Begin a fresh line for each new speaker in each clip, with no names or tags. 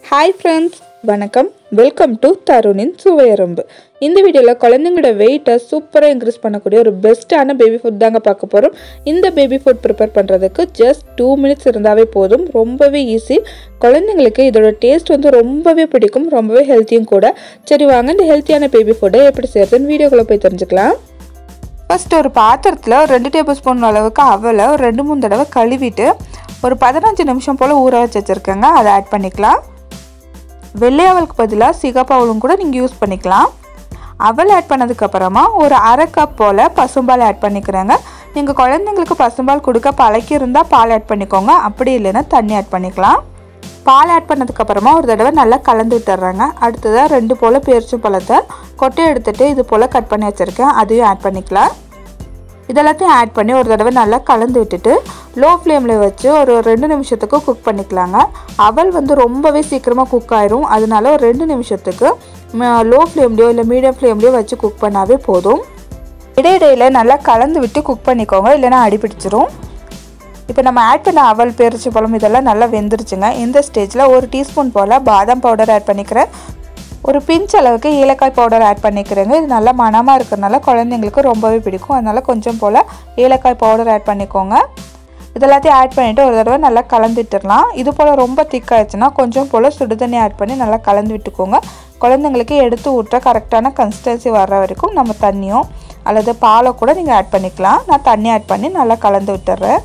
hi friends வணக்கம் welcome to தருணின் சுவையரம்பு இந்த வீடியோவில் குழந்தைங்களோட வெயிட்டை சூப்பராக இன்க்ரீஸ் பண்ணக்கூடிய ஒரு பெஸ்ட்டான பேபி ஃபுட் தாங்க பார்க்க போகிறோம் இந்த பேபி ஃபுட் ப்ரிப்பேர் பண்ணுறதுக்கு ஜஸ்ட் டூ மினிட்ஸ் இருந்தாவே போதும் ரொம்பவே ஈஸி குழந்தைங்களுக்கு இதோட டேஸ்ட் வந்து ரொம்பவே பிடிக்கும் ரொம்பவே ஹெல்த்தியும் கூட சரி வாங்க இந்த ஹெல்த்தியான பேபி ஃபுட்டை எப்படி செய்யறதுன்னு வீடியோக்குள்ளே போய் தெரிஞ்சுக்கலாம் ஃபர்ஸ்ட் ஒரு பாத்திரத்தில் ரெண்டு டேபிள் ஸ்பூன் அளவுக்கு அவலை ஒரு ரெண்டு மூணு தடவை கழுவிட்டு ஒரு பதினஞ்சு நிமிஷம் போல் ஊற வச்சு வச்சுருக்கேங்க அதை ஆட் பண்ணிக்கலாம் வெள்ளை அவலுக்கு பதிலாக சிகப்பு அவலும் கூட நீங்கள் யூஸ் பண்ணிக்கலாம் அவல் ஆட் பண்ணதுக்கப்புறமா ஒரு அரை கப் போல் பசும்பால் ஆட் பண்ணிக்கிறேங்க நீங்கள் குழந்தைங்களுக்கு பசும்பால் கொடுக்க பழக்கி இருந்தால் பால் ஆட் பண்ணிக்கோங்க அப்படி இல்லைன்னா தண்ணி ஆட் பண்ணிக்கலாம் பால் ஆட் பண்ணதுக்கப்புறமா ஒரு தடவை நல்லா கலந்து விட்டுறேங்க அடுத்ததாக ரெண்டு போல் பேரிச்சும் பழத்தை கொட்டை எடுத்துகிட்டு இது போல் கட் பண்ணி வச்சுருக்கேன் அதையும் ஆட் பண்ணிக்கலாம் இதெல்லாத்தையும் ஆட் பண்ணி ஒரு தடவை நல்லா கலந்து விட்டுட்டு லோ ஃப்ளேமில் வச்சு ஒரு ரெண்டு நிமிஷத்துக்கு குக் பண்ணிக்கலாங்க அவல் வந்து ரொம்பவே சீக்கிரமாக குக் ஆயிரும் அதனால ஒரு ரெண்டு நிமிஷத்துக்கு லோ ஃப்ளேம்லேயோ இல்லை மீடியம் ஃப்ளேம்லேயோ வச்சு குக் பண்ணாவே போதும் இடையிடையில் நல்லா கலந்து விட்டு குக் பண்ணிக்கோங்க இல்லைன்னா அடிப்பிடிச்சிரும் இப்போ நம்ம ஆட் பண்ண அவல் பேரிச்சி பழம் இதெல்லாம் நல்லா வெந்துருச்சுங்க இந்த ஸ்டேஜில் ஒரு டீஸ்பூன் போல் பாதாம் பவுடர் ஆட் பண்ணிக்கிறேன் ஒரு பிஞ்ச் அளவுக்கு ஏலக்காய் பவுடர் ஆட் பண்ணிக்கிறேங்க இது நல்லா மனமாக இருக்கிறதுனால குழந்தைங்களுக்கு ரொம்பவே பிடிக்கும் அதனால் கொஞ்சம் போல் ஏலக்காய் பவுடர் ஆட் பண்ணிக்கோங்க இதெல்லாத்தையும் ஆட் பண்ணிவிட்டு ஒரு தடவை நல்லா கலந்து விட்டுடலாம் இது போல் ரொம்ப திக்காயிடுச்சுன்னா கொஞ்சம் போல் சுடுதண்ணி ஆட் பண்ணி நல்லா கலந்து விட்டுக்கோங்க குழந்தைங்களுக்கு எடுத்து ஊற்ற கரெக்டான கன்சிஸ்டன்சி வர்ற வரைக்கும் நம்ம தண்ணியோ அல்லது பாலை கூட நீங்கள் ஆட் பண்ணிக்கலாம் நான் தண்ணி ஆட் பண்ணி நல்லா கலந்து விட்டுறேன்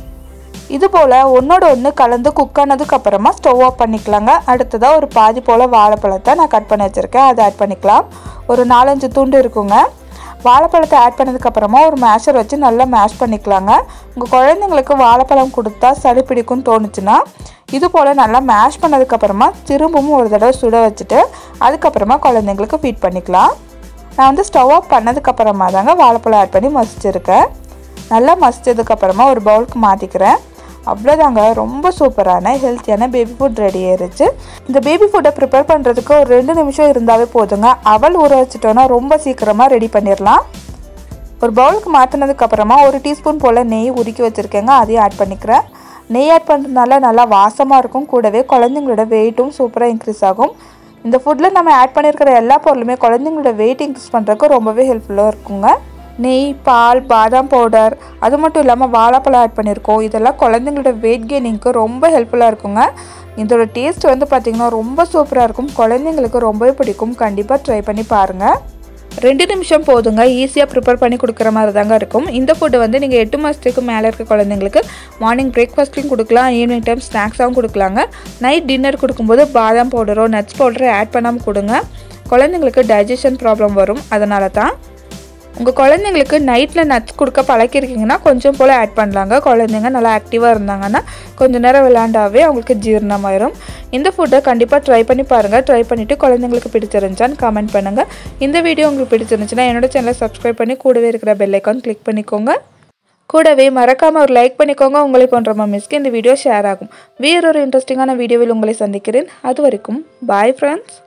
இது போல் ஒன்றோட ஒன்று கலந்து குக் ஆனதுக்கு அப்புறமா ஸ்டவ் ஆஃப் பண்ணிக்கலாங்க அடுத்ததாக ஒரு பாதி போல் வாழைப்பழத்தை நான் கட் பண்ணி வச்சுருக்கேன் அதை ஆட் பண்ணிக்கலாம் ஒரு நாலஞ்சு துண்டு இருக்குங்க வாழைப்பழத்தை ஆட் பண்ணதுக்கப்புறமா ஒரு மேஷர் வச்சு நல்லா மேஷ் பண்ணிக்கலாங்க உங்கள் குழந்தைங்களுக்கு வாழைப்பழம் கொடுத்தா சளி பிடிக்கும்னு தோணுச்சுன்னா இது போல் நல்லா மேஷ் பண்ணதுக்கப்புறமா திரும்பவும் ஒரு தடவை சுட வச்சுட்டு அதுக்கப்புறமா குழந்தைங்களுக்கு ஃபீட் பண்ணிக்கலாம் நான் வந்து ஸ்டவ் ஆஃப் பண்ணதுக்கப்புறமா தாங்க வாழைப்பழம் ஆட் பண்ணி மசிச்சிருக்கேன் நல்லா மசிச்சதுக்கப்புறமா ஒரு பவுலுக்கு மாற்றிக்கிறேன் அவ்வளோதாங்க ரொம்ப சூப்பரான ஹெல்த்தியான பேபி ஃபுட் ரெடி ஆயிருச்சு இந்த பேபி ஃபுட்டை ப்ரிப்பேர் பண்ணுறதுக்கு ஒரு ரெண்டு நிமிஷம் இருந்தாவே போதுங்க அவல் ஊற வச்சுட்டோன்னா ரொம்ப சீக்கிரமாக ரெடி பண்ணிடலாம் ஒரு பவுலுக்கு மாற்றினதுக்கப்புறமா ஒரு டீஸ்பூன் போல் நெய் உருக்கி வச்சுருக்கேங்க அதையும் ஆட் பண்ணிக்கிறேன் நெய் ஆட் பண்ணுறதுனால நல்லா வாசமாக இருக்கும் கூடவே குழந்தைங்களோட வெயிட்டும் சூப்பராக இன்க்ரீஸ் ஆகும் இந்த ஃபுட்டில் நம்ம ஆட் பண்ணியிருக்கிற எல்லா பொருளுமே குழந்தைங்களோட வெயிட் இன்க்ரீஸ் பண்ணுறதுக்கு ரொம்பவே ஹெல்ப்ஃபுல்லாக இருக்குங்க நெய் பால் பாதாம் பவுடர் அது மட்டும் இல்லாமல் வாழைப்பழம் ஆட் பண்ணியிருக்கோம் இதெல்லாம் குழந்தைங்களோட வெயிட் கெயினிங்க்கு ரொம்ப ஹெல்ப்ஃபுல்லாக இருக்குங்க இதோட டேஸ்ட் வந்து பார்த்திங்கன்னா ரொம்ப சூப்பராக இருக்கும் குழந்தைங்களுக்கு ரொம்பவே பிடிக்கும் கண்டிப்பாக ட்ரை பண்ணி பாருங்கள் ரெண்டு நிமிஷம் போதுங்க ஈஸியாக ப்ரிப்பேர் பண்ணி கொடுக்குற மாதிரி தாங்க இருக்கும் இந்த ஃபுட்டு வந்து நீங்கள் எட்டு மாதத்துக்கு மேலே இருக்க குழந்தைங்களுக்கு மார்னிங் பிரேக்ஃபாஸ்ட்லையும் கொடுக்கலாம் ஈவினிங் டைம் ஸ்நாக்ஸாகவும் கொடுக்கலாங்க நைட் டின்னர் கொடுக்கும்போது பாதாம் பவுடரோ நட்ஸ் பவுடரோ ஆட் பண்ணாமல் கொடுங்க குழந்தைங்களுக்கு டைஜஷன் ப்ராப்ளம் வரும் அதனால தான் உங்கள் குழந்தைங்களுக்கு நைட்டில் நட்ஸ் கொடுக்க பழக்கிருக்கீங்கன்னா கொஞ்சம் போல் ஆட் பண்ணலாங்க குழந்தைங்க நல்லா ஆக்டிவாக இருந்தாங்கன்னா கொஞ்சம் நேரம் விளையாண்டாவே அவங்களுக்கு ஜீரணமாயிரும் இந்த ஃபுட்டை கண்டிப்பாக ட்ரை பண்ணி பாருங்கள் ட்ரை பண்ணிவிட்டு குழந்தைங்களுக்கு பிடிச்சிருந்துச்சான்னு கமெண்ட் பண்ணுங்கள் இந்த வீடியோ உங்களுக்கு பிடிச்சிருந்துச்சுன்னா என்னோட சேனலை சப்ஸ்கிரைப் பண்ணி கூடவே இருக்கிற பெல் ஐக்கான் கிளிக் பண்ணிக்கோங்க கூடவே மறக்காமல் ஒரு லைக் பண்ணிக்கோங்க உங்களை போன்ற மம்மிஸ்க்கு இந்த வீடியோ ஷேர் ஆகும் வேறொரு இன்ட்ரெஸ்டிங்கான வீடியோவில் உங்களை சந்திக்கிறேன் அது வரைக்கும் பாய் ஃப்ரெண்ட்ஸ்